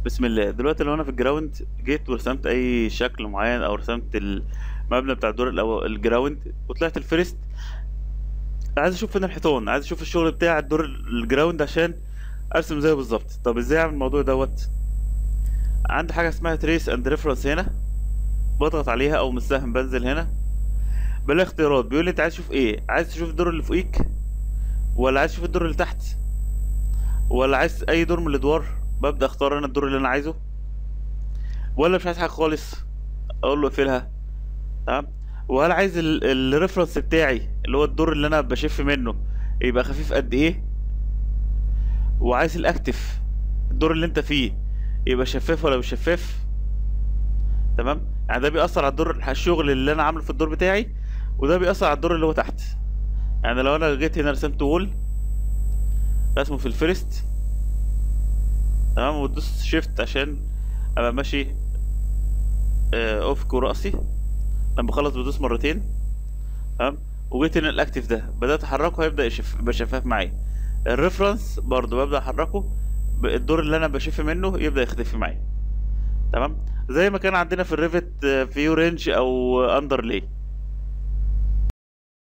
بسم الله دلوقتي لو انا في الجراوند جيت ورسمت اي شكل معين او رسمت المبنى بتاع الدور الأول الجراوند وطلعت الفيرست عايز اشوف فين الحيطان عايز اشوف الشغل بتاع الدور الجراوند عشان ارسم زيه بالظبط طب ازاي اعمل الموضوع دوت عندي حاجه اسمها تريس اند ريفرنس هنا بضغط عليها او مسهم بنزل هنا بلاقي اختيارات بيقول لي انت عايز تشوف ايه عايز تشوف الدور اللي فوقيك ولا عايز تشوف الدور اللي تحت ولا عايز اي دور من الادوار ببدا اختار انا الدور اللي انا عايزه ولا مش عايز حاجه خالص اقول له اقفلها تمام وهل عايز الريفرنس بتاعي اللي هو الدور اللي انا بشف منه يبقى خفيف قد ايه وعايز الاكتف الدور اللي انت فيه يبقى شفاف ولا مش شفاف تمام يعني ده بيأثر على الدور الشغل اللي انا عامله في الدور بتاعي وده بيأثر على الدور اللي هو تحت يعني لو انا جيت هنا رسمت وول رسمه في الفيرست تمام وتدوس شيفت عشان ابقى ماشي آه، افك وراسي لما بخلص بدوس مرتين تمام وجيت هنا الاكتف ده بدات احركه هيبدا يشف يبقى شفاف معايا الريفرنس برضو ببدا احركه ب- الدور اللي انا بشف منه يبدا يختفي معايا تمام زي ما كان عندنا في الريفت فيو رينج او اندر لي